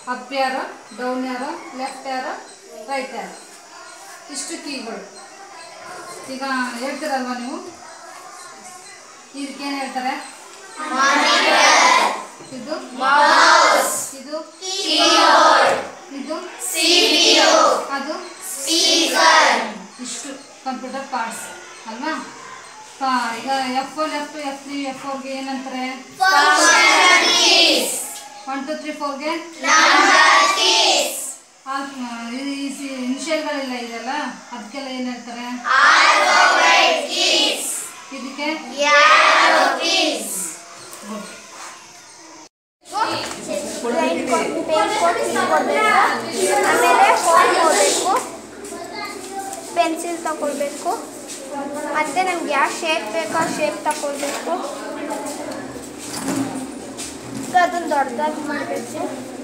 Up ಯಾರೋ down ಯಾರೋ left ಯಾರೋ ರೈಟ್ ಯಾರೋ ಇಷ್ಟು ಕೀಗಳು ಈಗ ಹೇಳ್ತೀರಲ್ವಾ ನೀವು ಇದಕ್ಕೇನು ಹೇಳ್ತಾರೆ ಇದು ಇದು ಇದು ಅದು ಇಷ್ಟು ಕಂಪ್ಯೂಟರ್ ಪಾರ್ಟ್ಸ್ ಅಲ್ವಾ ಪಾ ಈಗ ಎಫ್ ಓ ಲೆಫ್ಟ್ ಎಫ್ ತ್ರೀ ಎಫ್ ಫೋರ್ಗೆ ಏನಂತಾರೆ ಒನ್ ಟು ತ್ರೀ ಫೋರ್ಗೆ ಇನಿಷಿಯಲ್ಗಳೆಲ್ಲ ಇದೆಯಲ್ಲ ಅದಕ್ಕೆಲ್ಲ ಏನು ಹೇಳ್ತಾರೆ ಇದಕ್ಕೆ ಲೈನ್ ಕೊಟ್ಟು ಪೇಂಟ್ ಕೊಟ್ಟು ಕೊಡಬೇಕು ಆಮೇಲೆ ಫೋನ್ ಹೋಗಬೇಕು ಪೆನ್ಸಿಲ್ ತಗೊಳ್ಬೇಕು ಮತ್ತು ನಮ್ಗೆ ಯಾವ ಶೇಪ್ ಬೇಕೋ ಆ ಶೇಪ್ ತಗೊಳ್ಬೇಕು ಈಗ ಅದನ್ನು ದೊಡ್ಡದಾಗಿ ಮಾಡಬೇಕು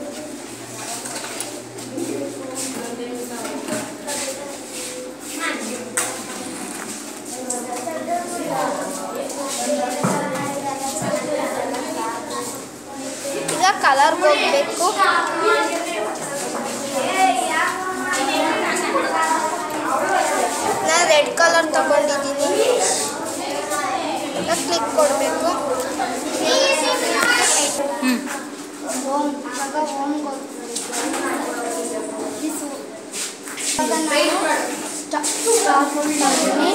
ಈಗ ಕಲರ್ಗೆ ಹೋಗ್ಬೇಕು ನಾನು ರೆಡ್ ಕಲರ್ ತಗೊಂಡಿದ್ದೀನಿ ಈಗ ಕ್ಲಿಕ್ ಕೊಡಬೇಕು ಓಮ್ ಇವಾಗ ಓಮ್ ಇವಾಗ ನಾನು ಸ್ಟಾರ್ ಕೊಡ್ತಾಯಿದ್ದೀನಿ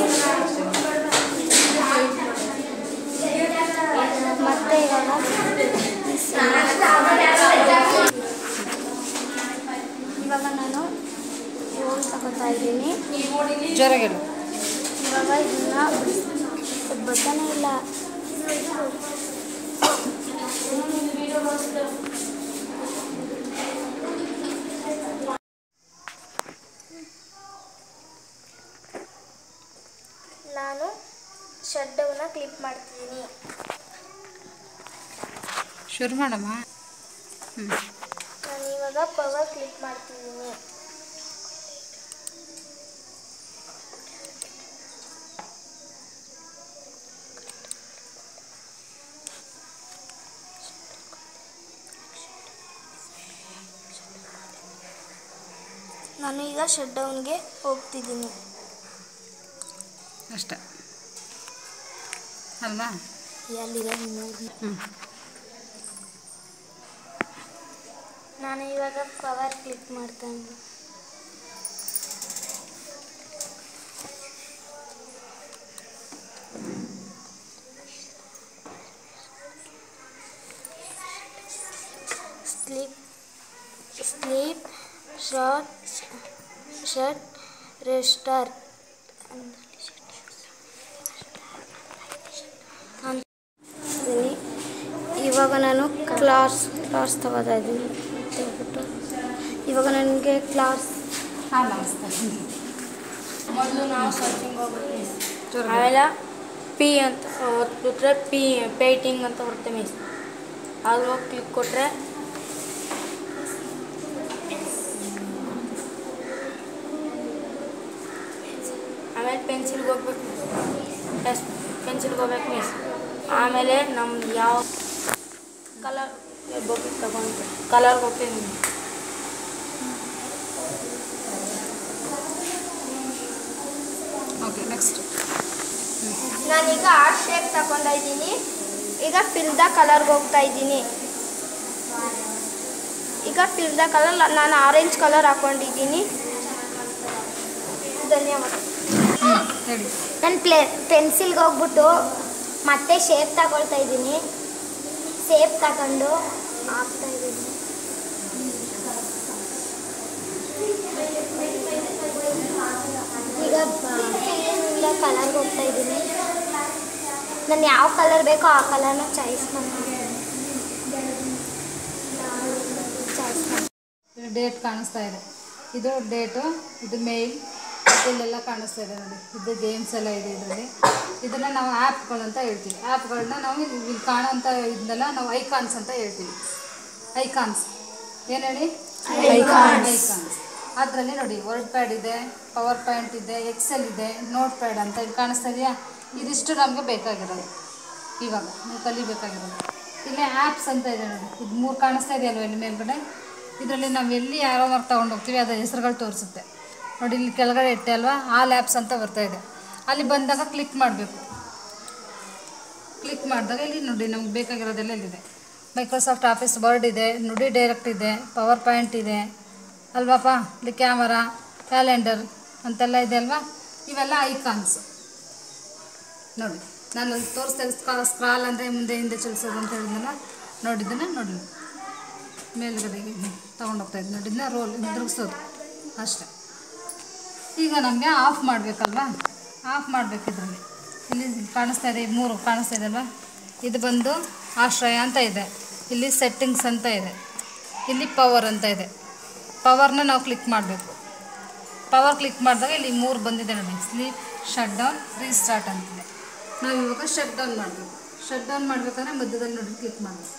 ಮತ್ತೆ ಇವಾಗ ಇವಾಗ ನಾನು ಓಮ್ ತಗೋತಾ ಇದ್ದೀನಿ ಜೋರಾಗಿಡು ಇವಾಗ ಇದನ್ನ ಬಟನೇ ಇಲ್ಲ ನಾನು ಶಡ್ಡವನ್ನ ಕ್ಲಿಪ್ ಮಾಡ್ತಿದ್ದೀನಿ ಶುರು ಮಾಡಮ್ಮ ನಾನು ಇವಾಗ ಪವರ್ ಕ್ಲಿಕ್ ಮಾಡ್ತಿದ್ದೀನಿ ನಾನು ಈಗ ಶಟ್ ಡೌನ್ಗೆ ಹೋಗ್ತಿದ್ದೀನಿ ಅಷ್ಟೆ ಅಲ್ವಾ ಎಲ್ಲಿದೆ ಮೂರು ಹ್ಞೂ ನಾನು ಇವಾಗ ಪವರ್ ಕ್ಲಿಕ್ ಮಾಡ್ತಾ ಇದ್ದೀನಿ sleep sleep short shirt restart ಇದ್ದೀನಿ ಇವಾಗ ನಾನು ಕ್ಲಾಸ್ ಕ್ಲಾಸ್ ತಗೋತಾ ಇದ್ದೀನಿ ತೆಗ್ದ್ಬಿಟ್ಟು ಇವಾಗ ನನಗೆ ಕ್ಲಾಸ್ ಹಾಂ ಮಾಡಿಸ್ತಾರೆ ಮೊದಲು ನಾವು ಸರ್ಚಿಂಗ್ ಹೋಗ್ಬೇಕು ಮಿಸ್ ಜೋರಾಗಿ ಆಮೇಲೆ ಪಿ ಅಂತ ಒತ್ಬಿಟ್ರೆ ಪಿ ಪೇಂಟಿಂಗ್ ಅಂತ ಬರುತ್ತೆ ಮಿಸ್ ಅಲ್ಲಿ ಹೋಗಿ ಕ್ಲಿಕ್ ಕೊಟ್ಟರೆ ಆಮೇಲೆ ಪೆನ್ಸಿಲ್ಗೆ ಹೋಗ್ಬೇಕು ಎಸ್ ಪೆನ್ಸಿಲ್ಗೆ ಹೋಗ್ಬೇಕು ಮಿಸ್ ಆಮೇಲೆ ನಮ್ದು ಯಾವ ಕಲರ್ ಬುಕ್ ತಗೊಂಡು ಕಲರ್ಗೆ ಹೋಗ್ತೀನಿ ಓಕೆ ನೆಕ್ಸ್ಟ್ ನಾನೀಗ ಆರ್ಟ್ ಶೇಪ್ ತಗೊಂತಾ ಇದ್ದೀನಿ ಈಗ ಫಿಲ್ ದ ಕಲರ್ಗೆ ಹೋಗ್ತಾ ಇದ್ದೀನಿ ಈಗ ಫಿಲ್ ದ ಕಲರ್ ನಾನು ಆರೆಂಜ್ ಕಲರ್ ಹಾಕೊಂಡಿದ್ದೀನಿ ಧನ್ಯವಾದ ಹ್ಞೂ ಹೇಳಿ ನಾನು ಪ್ಲೇ ಪೆನ್ಸಿಲ್ಗೆ ಹೋಗ್ಬಿಟ್ಟು ಮತ್ತೆ ಶೇಪ್ ತಗೊಳ್ತಾ ಇದ್ದೀನಿ ಶೇಪ್ ತಗೊಂಡು ಹಾಕ್ತಾ ಇದ್ದೀನಿ ಈಗ ಈಗ ಕಲರ್ಗೆ ಹೋಗ್ತಾ ಇದ್ದೀನಿ ನಾನು ಯಾವ ಕಲರ್ ಬೇಕೋ ಆ ಕಲರ್ನ ಚಾಯ್ಸ್ ಮಾಡ್ತೀನಿ ಚಾಯ್ಸ್ ಮಾಡಿ ಡೇಟ್ ಕಾಣಿಸ್ತಾ ಇದೆ ಇದು ಡೇಟು ಇದು ಮೇಲ್ ಇಲ್ಲೆಲ್ಲ ಕಾಣಿಸ್ತಾ ಇದೆ ನೋಡಿ ಇದು ಗೇಮ್ಸ್ ಎಲ್ಲ ಇದೆ ಇದರಲ್ಲಿ ಇದನ್ನು ನಾವು ಆ್ಯಪ್ಗಳು ಅಂತ ಹೇಳ್ತೀವಿ ಆ್ಯಪ್ಗಳನ್ನ ನಾವು ಇಲ್ಲಿ ಕಾಣೋಂಥ ಇದನ್ನೆಲ್ಲ ನಾವು ಐಕಾನ್ಸ್ ಅಂತ ಹೇಳ್ತೀವಿ ಐಕಾನ್ಸ್ ಏನು ಹೇಳಿ ಐಕಾನ್ಸ್ ಅದರಲ್ಲಿ ನೋಡಿ ವರ್ಡ್ ಪ್ಯಾಡ್ ಇದೆ ಪವರ್ ಪಾಯಿಂಟ್ ಇದೆ ಎಕ್ಸೆಲ್ ಇದೆ ನೋಟ್ ಪ್ಯಾಡ್ ಅಂತ ಇಲ್ಲಿ ಕಾಣಿಸ್ತಾ ಇದೆಯಾ ಇದಿಷ್ಟು ನಮಗೆ ಬೇಕಾಗಿರೋದು ಇವಾಗ ನೀವು ಕಲಿಬೇಕಾಗಿರೋದು ಇಲ್ಲೇ ಆ್ಯಪ್ಸ್ ಅಂತ ಇದೆ ನೋಡಿ ಇದು ಮೂರು ಕಾಣಿಸ್ತಾ ಇದೆಯಲ್ವ ಇಲ್ಲಿ ಮೇಲ್ಗಡೆ ಇದರಲ್ಲಿ ನಾವು ಎಲ್ಲಿ ಯಾರೋ ಮಾರ್ಕ್ ತೊಗೊಂಡು ಹೋಗ್ತೀವಿ ಅದು ಹೆಸರುಗಳು ತೋರಿಸುತ್ತೆ ನೋಡಿ ಇಲ್ಲಿ ಕೆಳಗಡೆ ಇಟ್ಟೆ ಅಲ್ವಾ ಆಲ್ ಆ್ಯಪ್ಸ್ ಅಂತ ಬರ್ತಾ ಇದೆ ಅಲ್ಲಿ ಬಂದಾಗ ಕ್ಲಿಕ್ ಮಾಡಬೇಕು ಕ್ಲಿಕ್ ಮಾಡಿದಾಗ ಇಲ್ಲಿ ನೋಡಿ ನಮ್ಗೆ ಬೇಕಾಗಿರೋದೆಲ್ಲ ಇಲ್ಲಿದೆ ಮೈಕ್ರೋಸಾಫ್ಟ್ ಆಫೀಸ್ ವರ್ಡ್ ಇದೆ ನುಡಿ ಡೈರೆಕ್ಟ್ ಇದೆ ಪವರ್ ಪಾಯಿಂಟ್ ಇದೆ ಅಲ್ವಾಪ್ಪ ಇಲ್ಲಿ ಕ್ಯಾಮರಾ ಕ್ಯಾಲೆಂಡರ್ ಅಂತೆಲ್ಲ ಇದೆ ಅಲ್ವಾ ಇವೆಲ್ಲ ಐಕಾನ್ಸ್ ನೋಡಿ ನಾನು ಅಲ್ಲಿ ತೋರಿಸ್ತಾ ಸ್ಕ್ರಾ ಸ್ಕ್ರಾಲ್ ಅಂದರೆ ಮುಂದೆ ಹಿಂದೆ ಚಲಿಸೋದು ಅಂತ ಹೇಳಿದ್ನಲ್ಲ ನೋಡಿದ್ದನ್ನ ನೋಡಿ ಮೇಲ್ಗಡೆಗೆ ತೊಗೊಂಡೋಗ್ತಾ ಇದ್ದೀನಿ ನೋಡಿದ್ನ ರೋಲ್ ತಿರುಗಿಸೋದು ಅಷ್ಟೇ ಈಗ ನಮಗೆ ಆಫ್ ಮಾಡಬೇಕಲ್ವಾ ಆಫ್ ಮಾಡಬೇಕು ಇದರಲ್ಲಿ ಇಲ್ಲಿ ಕಾಣಿಸ್ತಾ ಇದೆ ಈ ಮೂರು ಕಾಣಿಸ್ತಾ ಇದೆ ಅಲ್ವಾ ಇದು ಬಂದು ಆಶ್ರಯ ಅಂತ ಇದೆ ಇಲ್ಲಿ ಸೆಟ್ಟಿಂಗ್ಸ್ ಅಂತ ಇದೆ ಇಲ್ಲಿ ಪವರ್ ಅಂತ ಇದೆ ಪವರ್ನ ನಾವು ಕ್ಲಿಕ್ ಮಾಡಬೇಕು ಪವರ್ ಕ್ಲಿಕ್ ಮಾಡಿದಾಗ ಇಲ್ಲಿ ಮೂರು ಬಂದಿದೆ ನೋಡಿ ಸ್ಲೀಪ್ ಶಟ್ ಡೌನ್ ರೀಸ್ಟಾರ್ಟ್ ಅಂತಿದೆ ನಾವು ಇವಾಗ ಶಟ್ ಡೌನ್ ಮಾಡಬೇಕು ಶಟ್ ಡೌನ್ ಮಾಡಬೇಕಂದ್ರೆ ಮಧ್ಯದಲ್ಲಿ ನೋಡಿ ಕ್ಲಿಕ್ ಮಾಡಬೇಕು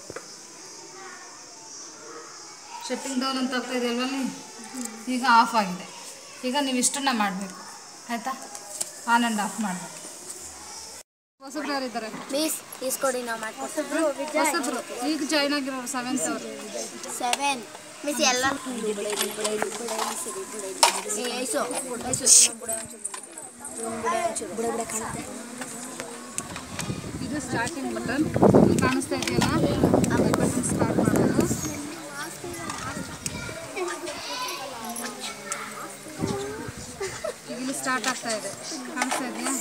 ಶಟ್ಟಿಂಗ್ ಡೌನ್ ಅಂತ ಆಗ್ತಾ ಇದೆ ಅಲ್ವಾ ಅಲ್ಲಿ ಈಗ ಆಫ್ ಆಗಿದೆ ಈಗ ನೀವು ಇಷ್ಟನ್ನ ಮಾಡಬೇಕು ಆಯಿತಾ ಆನ್ ಆ್ಯಂಡ್ ಆಫ್ ಮಾಡಬೇಕು ಹೊಸಬ್ರು ಯಾರಿದ್ದಾರೆ ಪ್ಲೀಸ್ ಇಸ್ಕೊಡಿ ನಾವು ಮಾಡ್ಕೊಡ್ತೀವಿ ಹೊಸಬ್ರು ಈಗ ಜಾಯ್ನ್ ಆಗಿರೋರು ಸೆವೆಂತ್ ಅವರು ಸೆವೆನ್ ಮಿಸ್ ಎಲ್ಲ ಇದು ಸ್ಟಾರ್ಟಿಂಗ್ ಬಟನ್ ಕಾಣಿಸ್ತಾ ಇದೆಯಲ್ಲ ಈ ಬಟನ್ ಸ್ಟಾರ್ಟ್ ಮಾಡೋದು ಈಗ ಇಲ್ಲಿ ಸ್ಟಾರ್ಟ್ ಆಗ್ತಾ ಇದೆ ಕಾಣಿಸ್ತಾ ಇದೆಯಾ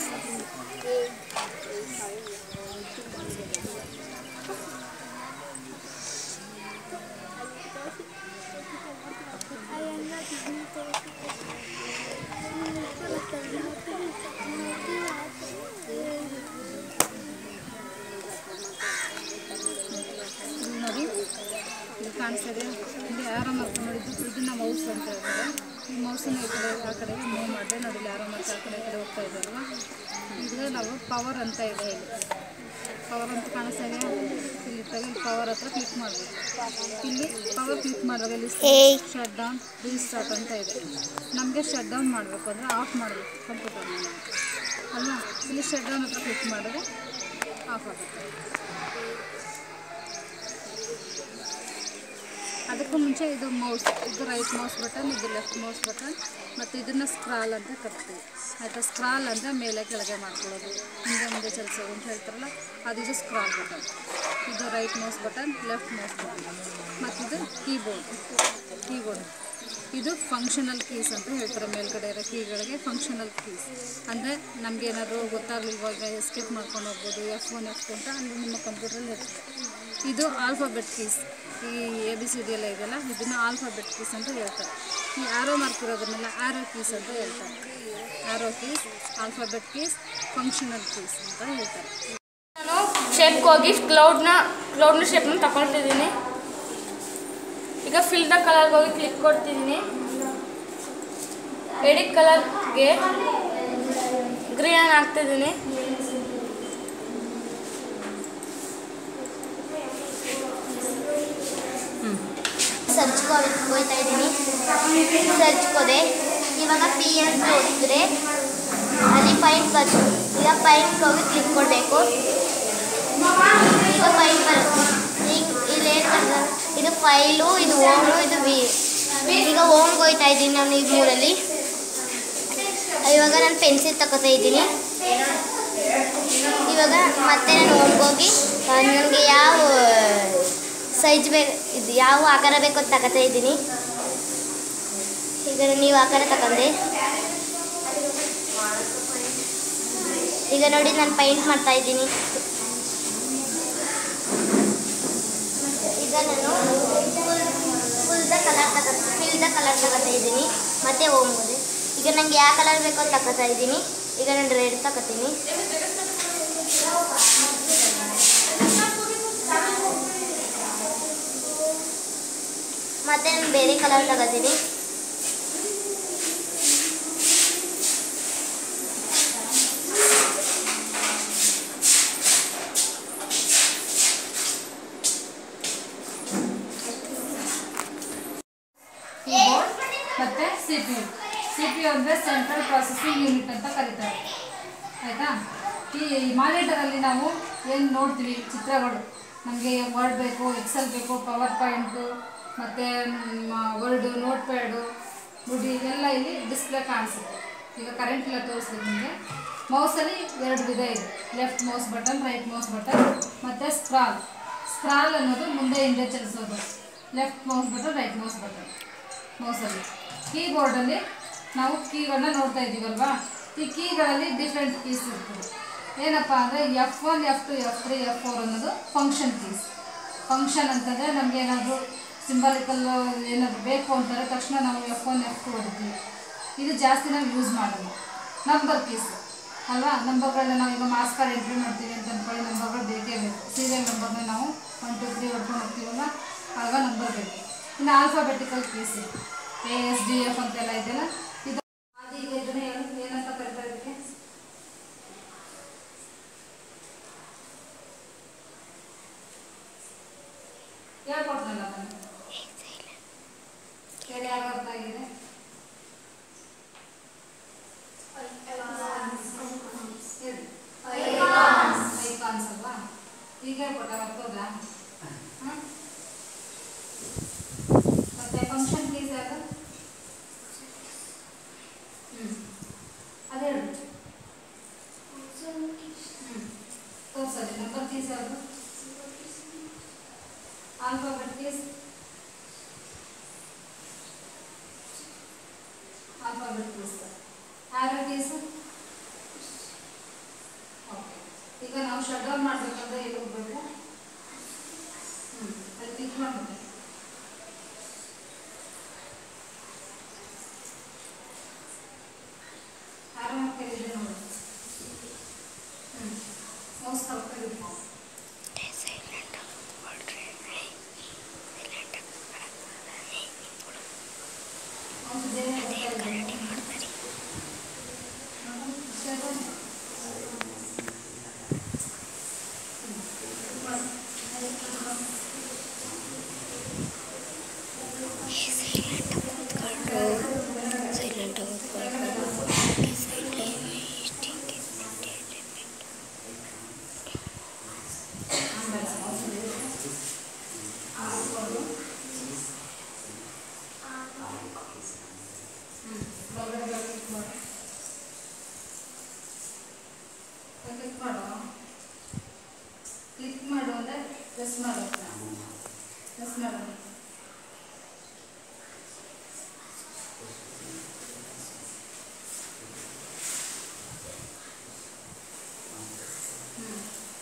ಇಲ್ಲಿ ನೋಡಿ ಇಲ್ಲಿ ಕಾಣಿಸ್ತಾ ಇದೆ ಇಲ್ಲಿ ಯಾರೋ ಮಾರ್ಕ್ ನೋಡಿದ್ದು ಇದನ್ನ ಮೌಸ್ ಅಂತ ಹೇಳ್ತಾರೆ ಈ ಮೌಸನ್ನ ಈ ಕಡೆ ಆ ಕಡೆಗೆ ಮೂವ್ ಮಾಡಿದೆ ನೋಡಿ ಇಲ್ಲಿ ಯಾರೋ ಮಾರ್ಕ್ ಆ ಕಡೆ ಈ ಕಡೆ ಹೋಗ್ತಾ ಇದೆ ಅಲ್ವಾ ಈಗ ನಾವು ಪವರ್ ಅಂತ ಇದೆ ಇಲ್ಲಿ ಪವರ್ ಅಂತ ಕಾಣಿಸ್ತಾ ಇದೆ ಇಲ್ಲಿ ತೆಗೆ ಪವರ್ ಹತ್ರ ಕ್ಲಿಕ್ ಮಾಡಬೇಕು ಇಲ್ಲಿ ಪವರ್ ಕ್ಲಿಕ್ ಮಾಡಿದಾಗ ಇಲ್ಲಿ ಏಯ್. ಶಟ್ ಡೌನ್ ರೀಸ್ಟಾರ್ಟ್ ಅಂತ ಇದೆ ನಮಗೆ ಶಟ್ ಡೌನ್ ಮಾಡಬೇಕು ಅಂದರೆ ಆಫ್ ಮಾಡಬೇಕು ಕಂಪ್ಯೂಟರ್ನ ಅಲ್ವಾ ಇಲ್ಲಿ ಶಟ್ ಡೌನ್ ಹತ್ರ ಕ್ಲಿಕ್ ಮಾಡಿದ್ರೆ ಆಫ್ ಆಗುತ್ತೆ ಅದಕ್ಕೂ ಮುಂಚೆ ಇದು ಮೌಸ್ ಇದು ರೈಟ್ ಮೌಸ್ ಬಟನ್ ಇದು ಲೆಫ್ಟ್ ಮೌಸ್ ಬಟನ್ ಮತ್ತು ಇದನ್ನು ಸ್ಕ್ರಾಲ್ ಅಂತ ಕರಿತೀವಿ ಆಯಿತಾ ಸ್ಕ್ರಾಲ್ ಅಂದರೆ ಮೇಲೆ ಕೆಳಗೆ ಮಾಡ್ಕೊಳ್ಳೋದು ಹಿಂದೆ ಮುಂದೆ ಚಲಿಸೋದು ಅಂತ ಹೇಳ್ತಾರಲ್ಲ ಅದು ಇದು ಸ್ಕ್ರಾಲ್ ಬಟನ್ ಇದು right mouse button left mouse button ಮತ್ತು ಇದು ಕೀಬೋರ್ಡ್ ಕೀಬೋರ್ಡ್ ಇದು ಫಂಕ್ಷನಲ್ ಕೀಸ್ ಅಂತ ಹೇಳ್ತಾರೆ ಮೇಲ್ಗಡೆ ಇರೋ ಕೀಗಳಿಗೆ ಫಂಕ್ಷನಲ್ ಕೀಸ್ ಅಂದರೆ ನಮ್ಗೆ ಏನಾದರೂ ಗೊತ್ತಾಗಲಿಲ್ವ ಈಗ ಎಸ್ಕೇಪ್ ಮಾಡ್ಕೊಂಡು ಹೋಗ್ಬೋದು ಎಫ್ ಒನ್ ಎಫ್ ಅಂತ ಅಲ್ಲಿ ನಿಮ್ಮ ಕಂಪ್ಯೂಟ್ರಲ್ಲಿ ಇರ್ತದೆ ಇದು ಆಲ್ಫಾಬೆಟ್ ಕೀಸ್ ಈ ಎ ಬಿ ಸಿ ಡಿ ಎಲ್ಲ ಇದೆಯಲ್ಲ ಇದನ್ನು ಆಲ್ಫಾಬೆಟ್ ಕೀಸ್ ಅಂತ ಹೇಳ್ತಾರೆ ಈ ಆರೋ ಮಾರ್ಕ್ ಇರೋದನ್ನೆಲ್ಲ ಆರೋ ಕೀಸ್ ಅಂತ ಹೇಳ್ತಾರೆ arrow keys alphabet keys functional keys ಅಂತ ಹೇಳ್ತಾರೆ ನಾನು ಶೇಪ್ಗೆ ಹೋಗಿ ಕ್ಲೌಡ್ನ ಕ್ಲೌಡ್ನ ಶೇಪ್ನ ತಗೊಳ್ತಿದ್ದೀನಿ ಈಗ ಫಿಲ್ ದ ಕಲರ್ಗೆ ಹೋಗಿ ಕ್ಲಿಕ್ ಕೊಡ್ತಿದ್ದೀನಿ ಎಡಿಟ್ ಕಲರ್ಗೆ ಗ್ರೀನ್ ಹಾಕ್ತಿದ್ದೀನಿ ಸರ್ಚ್ ಹೋಗ್ತಾ ಇದ್ದೀನಿ ಸರ್ಚ್ ಹೋದೆ ಇವಾಗ ಪಿ ಅಂತ ಹೋಗಿದ್ರೆ ಅಲ್ಲಿ ಫೈನ್ ಬಂತು ಈಗ ಫೈನ್ಗೆ ಹೋಗಿ ಕ್ಲಿಕ್ ಕೊಡಬೇಕು ಈಗ ಫೈನ್ ಬರುತ್ತೆ ಈಗ ಇಲ್ಲಿ ಏನು ಬರ್ತದೆ ಇದು ಫೈಲು ಇದು ಓಮು ಇದು ವಿ ಈಗ ಓಮ್ಗೆ ಹೋಗ್ತಾ ಇದ್ದೀನಿ ನಾನು ಈ ಮೂರಲ್ಲಿ ಇವಾಗ ನಾನು ಪೆನ್ಸಿಲ್ ತಗೋತಾ ಇದ್ದೀನಿ ಇವಾಗ ಮತ್ತೆ ನಾನು ಓಮ್ಗೆ ಹೋಗಿ ನನಗೆ ಯಾವ ಸೈಜ್ ಬೇಕು ಇದು ಯಾವ ಆಕಾರ ಬೇಕು ಅಂತ ತಗೋತಾ ಇದ್ದೀನಿ ಈಗ ನೀವು ಆಕಾರ ತಗೊಂಡೆ ಈಗ ನೋಡಿ ನಾನು ಪೈಂಟ್ ಮಾಡ್ತಾ ಇದ್ದೀನಿ ಈಗ ನಾನು ಫುಲ್ ದ ಕಲರ್ ತಗೋ ಫಿಲ್ ದ ಕಲರ್ ತಗೋತಾ ಇದ್ದೀನಿ ಮತ್ತೆ ಹೋಗ್ಬೋದು ಈಗ ನನಗೆ ಯಾವ ಕಲರ್ ಬೇಕು ಅಂತ ತಗೋತಾ ಇದ್ದೀನಿ ಈಗ ನಾನು ರೆಡ್ ತಗೋತೀನಿ ಮತ್ತೆ ನಾನು ಬೇರೆ ಕಲರ್ ತಗೋತೀನಿ ಕೀಬೋರ್ಡ್ ಮತ್ತು C P U C P U ಅಂದರೆ ಸೆಂಟ್ರಲ್ ಪ್ರೊಸೆಸಿಂಗ್ ಯೂನಿಟ್ ಅಂತ ಕರೀತಾರೆ ಆಯಿತಾ ಈ ಮಾನಿಟರಲ್ಲಿ ನಾವು ಏನು ನೋಡ್ತೀವಿ ಚಿತ್ರಗಳು ನಮಗೆ ವರ್ಡ್ ಬೇಕು ಎಕ್ಸೆಲ್ ಬೇಕು ಪವರ್ ಪಾಯಿಂಟು ಮತ್ತು ವರ್ಡು ನೋಟ್ ಪ್ಯಾಡು ನುಡಿ ಇವೆಲ್ಲ ಇಲ್ಲಿ ಡಿಸ್ಪ್ಲೇ ಕಾಣಿಸುತ್ತೆ ಈಗ ಕರೆಂಟ್ ಇಲ್ಲ ತೋರಿಸ್ಬೇಕು ನಿಮಗೆ ಮೌಸಲ್ಲಿ ಎರಡು ವಿಧ ಇದೆ left mouse button right mouse button ಮತ್ತು ಸ್ಕ್ರಾಲ್ ಸ್ಕ್ರಾಲ್ ಅನ್ನೋದು ಮುಂದೆ ಹಿಂದೆ ಚಲಿಸೋದು left mouse button right mouse button ಮೌಸಲ್ಲಿ ಕೀಬೋರ್ಡಲ್ಲಿ ನಾವು ಕೀಗಳನ್ನ ನೋಡ್ತಾ ಇದ್ದೀವಲ್ವಾ ಈ ಕೀಗಳಲ್ಲಿ ಡಿಫ್ರೆಂಟ್ ಕೀಸ್ ಇರ್ತದೆ ಏನಪ್ಪ ಅಂದರೆ F one F two F three F four ಅನ್ನೋದು ಫಂಕ್ಷನ್ ಕೀಸ್ ಫಂಕ್ಷನ್ ಅಂತಂದರೆ ನಮ್ಗೆ ಏನಾದರೂ ಸಿಂಬಾಲಿಕಲ್ ಏನಾದರೂ ಬೇಕು ಅಂತಾರೆ ತಕ್ಷಣ ನಾವು ಎಫ್ ಒನ್ ಎಫ್ ಟು ಹೊಡಿತೀವಿ ಇದು ಜಾಸ್ತಿ ನಾವು ಯೂಸ್ ಮಾಡಲ್ಲ ನಂಬರ್ ಕೀಸ್ ಅಲ್ವಾ ನಂಬರ್ಗಳನ್ನ ನಾವು ಈಗ ಮಾಸ್ ಕಾರ್ಡ್ ಎಂಟ್ರಿ ಮಾಡ್ತೀವಿ ಅಂತ ಅಂದ್ಕೊಳ್ಳಿ ನಂಬರ್ಗಳು ಬೇಕೇ ಬೇಕು ಸೀರಿಯಲ್ ನಂಬರ್ನ ನಾವು ಒನ್ ಟು ತ್ರೀ ಹೊಡ್ಕೊಂಡು ಹೋಗ್ತೀವಲ್ಲ ಆಗ ನಂಬರ್ ಬೇಕು ಇನ್ನು alphabetical keys A S D F ಅಂತೆಲ್ಲ ಇದೆಯಲ್ಲ ಇದು ಅದು ಈಗ ಇದನ್ನ ಏನು ಏನಂತ ಕರಿತಾ ಇದಕ್ಕೆ ಹೇಳ್ಕೊಟ್ನಲ್ಲ ನಾನು ಹೇಳಿ ಯಾರು ಅರ್ಥ ಆಗಿದೆ ಹೇಳಿ ಐಕಾನ್ಸ್ ಅಲ್ವಾ ಈಗ ಹೇಳ್ಕೊಟ್ಟ ಬರ್ತದ ಮತ್ತೆ ಫಂಕ್ಷನ್ ಕೀಸ್ ಯಾರು ಹ್ಞೂ ಅದು ಹೇಳು ಹ್ಞೂ ತೋರ್ಸಲ್ಲಿ ನಂಬರ್ ಕೀಸ್ ಯಾವುದು alphabet keys alphabet keys arrow keys okay ಈಗ ನಾವು ಶಟ್ ಡೌನ್ ಮಾಡಬೇಕಂದ್ರೆ ಎಲ್ಲಿ ಹೋಗ್ಬೇಕು ಹ್ಞೂ ಅಲ್ಲಿ ಕ್ಲಿಕ್ ಮಾಡಬೇಕು ಆರೋ ಮಕ್ಕಳಿದೆ ನೋಡಿ ಹ್ಞೂ ಮೌಸ್ ಕಲ್ಕೊಂಡಿದ್ದು ಮೌಸ್ ಇದೇನೆ ಬರ್ತಾ ಇದೆ. ನೋಡು, ಇಷ್ಟೇ ಅಲ್ವಾ? ಒಳಗಡೆ ಕ್ಲಿಕ್ ಮಾಡು ಕ್ಲಿಕ್ ಮಾಡು ಕ್ಲಿಕ್ ಮಾಡು ಅಂದರೆ ಪ್ರೆಸ್ ಮಾಡು ಪ್ರೆಸ್ ಮಾಡು ಹ್ಞೂ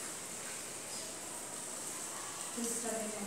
ಪ್ರೆಸ್ ಮಾಡಿ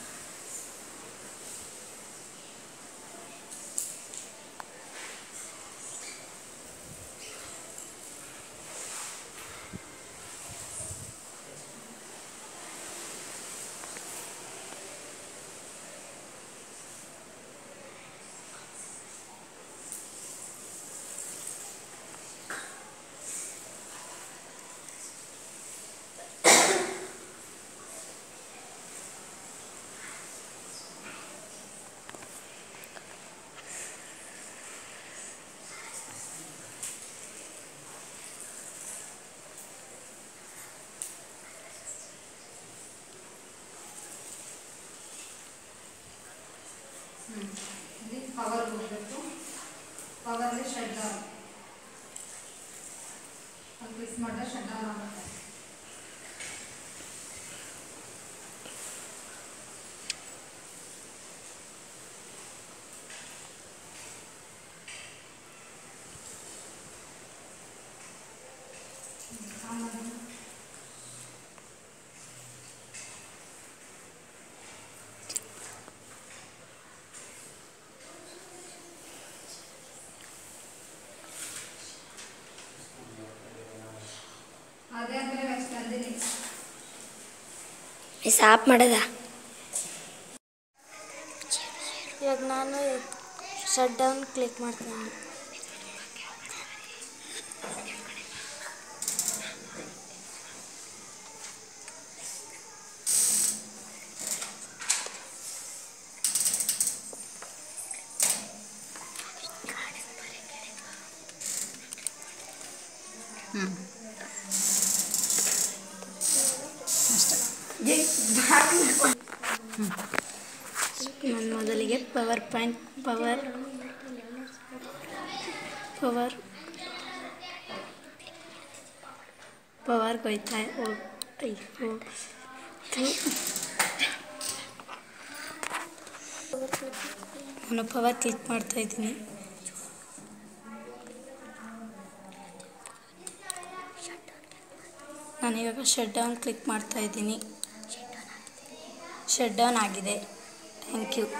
ಹ್ಞೂ ಇಲ್ಲಿ ಪವರ್ ಹೋಗಬೇಕು ಪವರಲ್ಲಿ ಶಟ್ ಡೌನ್ ಅಲ್ಲಿ ಕ್ಲಿಕ್ ಮಾಡಿದ್ರೆ ಶಟ್ ಡೌನ್ ಆಗುತ್ತೆ ಹ್ಮ್, ಆನ್ ಮಾಡಿ. ಅದೇ ಆದ್ಮೇಲೆ ನೆಕ್ಸ್ಟ್ ನಂದಿನಿ ಮಿಸ್ ಆಫ್ ಮಾಡೋದ ಇವಾಗ ನಾನು ಶಟ್ ಡೌನ್ ಕ್ಲಿಕ್ ಮಾಡ್ತೀನಿ ನಾನು ಮೊದಲಿಗೆ ಪವರ್ ಪಾಯಿಂಟ್ ಪವರ್ ಪವರ್ ಪವರ್ಗೆ ಹೋಯ್ತಾ ಹೋಗ್ ಅಯ್ಯೋ ಥು. ನಾನು ಪವರ್ ಕ್ಲಿಕ್ ಮಾಡ್ತಾ ಇದ್ದೀನಿ ನಾನಿವಾಗ ಶಟ್ ಡೌನ್ ಕ್ಲಿಕ್ ಮಾಡ್ತಾ ಇದ್ದೀನಿ ಶಟ್ ಡೌನ್ ಆಗಿದೆ ಥ್ಯಾಂಕ್ ಯು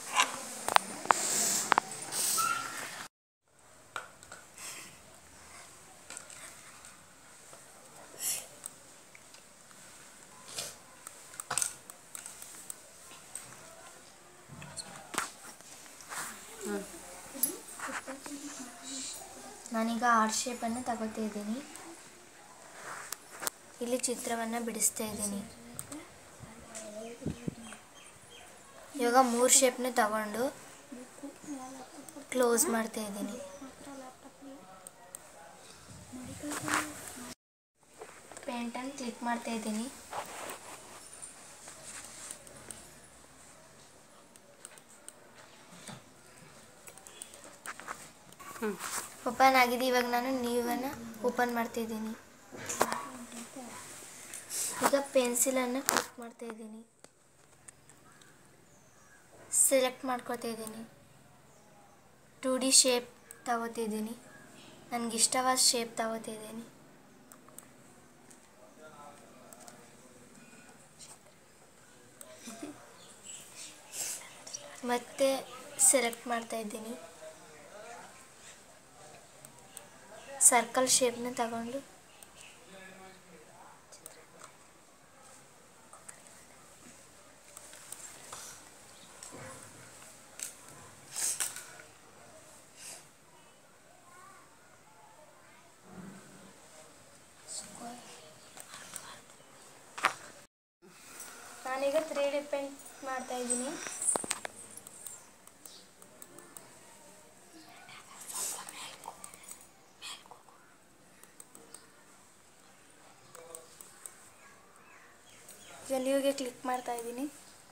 ನಾನೀಗ ಆರ್ಟ್ ಶೇಪನ್ನು ತಗೋತಾ ಇದ್ದೀನಿ ಇಲ್ಲಿ ಚಿತ್ರವನ್ನು ಬಿಡಿಸ್ತಾ ಇದ್ದೀನಿ ಇವಾಗ ಮೂರು ಶೇಪ್ನ ತಗೊಂಡು ಕ್ಲೋಸ್ ಮಾಡ್ತಾ ಇದ್ದೀನಿ ಪೇಂಟನ್ನು ಕ್ಲಿಕ್ ಮಾಡ್ತಾ ಇದ್ದೀನಿ ಓಪನ್ ಆಗಿದೆ ಇವಾಗ ನಾನು ನೀವನ್ನು ಓಪನ್ ಮಾಡ್ತಿದ್ದೀನಿ ಈಗ ಪೆನ್ಸಿಲನ್ನು ಕ್ಲಿಕ್ ಮಾಡ್ತಾ ಇದ್ದೀನಿ ಸೆಲೆಕ್ಟ್ ಮಾಡ್ಕೊತಾ ಇದ್ದೀನಿ ಟು ಡಿ ಶೇಪ್ ತಗೋತಿದ್ದೀನಿ ನನಗೆ ಇಷ್ಟವಾದ ಶೇಪ್ ತಗೋತಿದ್ದೀನಿ ಮತ್ತೆ ಸೆಲೆಕ್ಟ್ ಮಾಡ್ತಾ ಇದ್ದೀನಿ ಸರ್ಕಲ್ ಶೇಪ್ನ ತಗೊಂಡು ನಾನೀಗ ತ್ರೀ ಡಿ ಪೇಂಟ್ ಮಾಡ್ತಾ ಇದ್ದೀನಿ ಈಗ ನ್ಯೂಗೆ ಕ್ಲಿಕ್ ಮಾಡ್ತಾ ಇದ್ದೀನಿ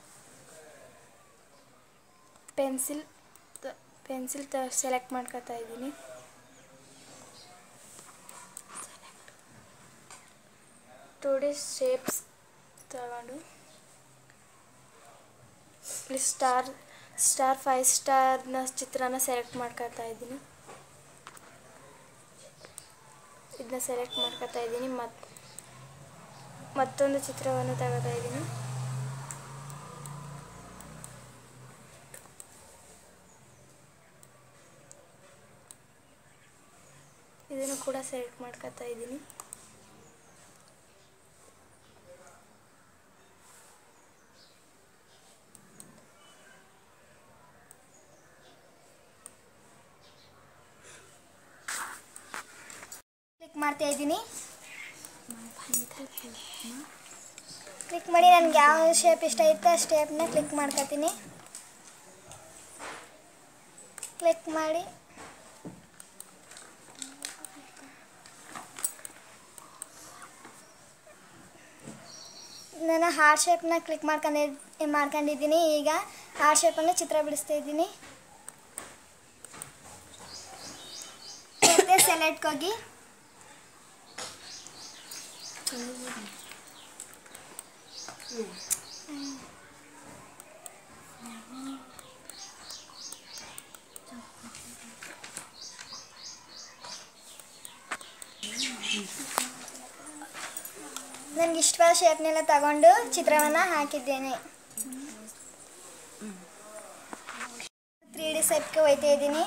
ಪೆನ್ಸಿಲ್ ಪೆನ್ಸಿಲ್ ತ ಸೆಲೆಕ್ಟ್ ಮಾಡ್ಕೊತಾ ಇದ್ದೀನಿ ಟೂ ಡಿ ಶೇಪ್ಸ್ ತಗೊಂಡು ಇಲ್ಲಿ ಸ್ಟಾರ್ ಸ್ಟಾರ್ ಫೈವ್ ಸ್ಟಾರ್ನ ಚಿತ್ರನ ಸೆಲೆಕ್ಟ್ ಮಾಡ್ಕೊತಾ ಇದ್ದೀನಿ ಇದನ್ನ ಸೆಲೆಕ್ಟ್ ಮಾಡ್ಕೊತಾ ಇದ್ದೀನಿ ಮತ್ತು ಮತ್ತೊಂದು ಚಿತ್ರವನ್ನು ತಗೋತಾ ಇದ್ದೀನಿ ಇದನ್ನು ಕೂಡ ಸೆಲೆಕ್ಟ್ ಮಾಡ್ಕೊತಾ ಇದ್ದೀನಿ ಕ್ಲಿಕ್ ಮಾಡ್ತಾ ಇದ್ದೀನಿ ಕ್ಲಿಕ್ ಮಾಡಿ ನನಗೆ ಯಾವ ಶೇಪ್ ಇಷ್ಟ ಐತೆ ಆ ಶೇಪ್ನ ಕ್ಲಿಕ್ ಮಾಡ್ಕೊತೀನಿ ಕ್ಲಿಕ್ ಮಾಡಿ ನಾನು ಹಾರ್ಟ್ ಶೇಪ್ನ ಕ್ಲಿಕ್ ಮಾಡ್ಕೊಂಡಿದ್ ಮಾಡ್ಕೊಂಡಿದ್ದೀನಿ ಈಗ ಹಾರ್ಟ್ ಶೇಪನ್ನು ಚಿತ್ರ ಬಿಡಿಸ್ತಾ ಇದ್ದೀನಿ ಮತ್ತೆ ಸೆಲೆಕ್ಟ್ಗೆ ಹೋಗಿ ನನಗೆ ಇಷ್ಟವಾದ ಶೇಪ್ನೆಲ್ಲ ತಗೊಂಡು ಚಿತ್ರವನ್ನು ಹಾಕಿದ್ದೇನೆ ತ್ರೀ ಡಿ ಸೆಪ್ಗೆ ಹೋಯ್ತಾ ಇದ್ದೀನಿ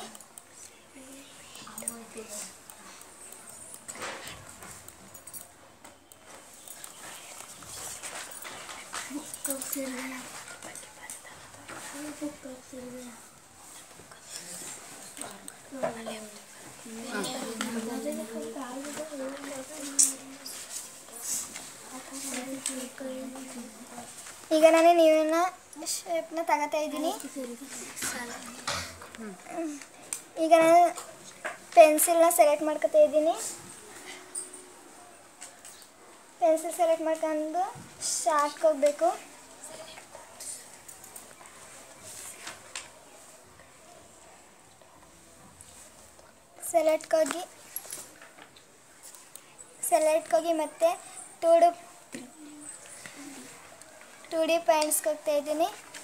ಈಗ ನಾನು ನೀವನ್ನ ಶೇಪ್ನ ತಗೋತಾ ಇದ್ದೀನಿ ಈಗ ನಾನು ಪೆನ್ಸಿಲ್ನ ಸೆಲೆಕ್ಟ್ ಮಾಡ್ಕೊತಾ ಇದ್ದೀನಿ ಪೆನ್ಸಿಲ್ ಸೆಲೆಕ್ಟ್ ಮಾಡ್ಕೊಂಡು ಶಾರ್ಟ್ಗೆ ಹೋಗ್ಬೇಕು ಸೆಲೆಕ್ಟ್ಗೆ ಹೋಗಿ ಸೆಲೆಕ್ಟ್ಗೆ ಹೋಗಿ ಮತ್ತೆ ಟೂ ಡಿ ಟೂ ಡಿ ಪ್ಯಾಂಟ್ಸ್ಗೆ ಹೋಗ್ತಾ ಇದ್ದೀನಿ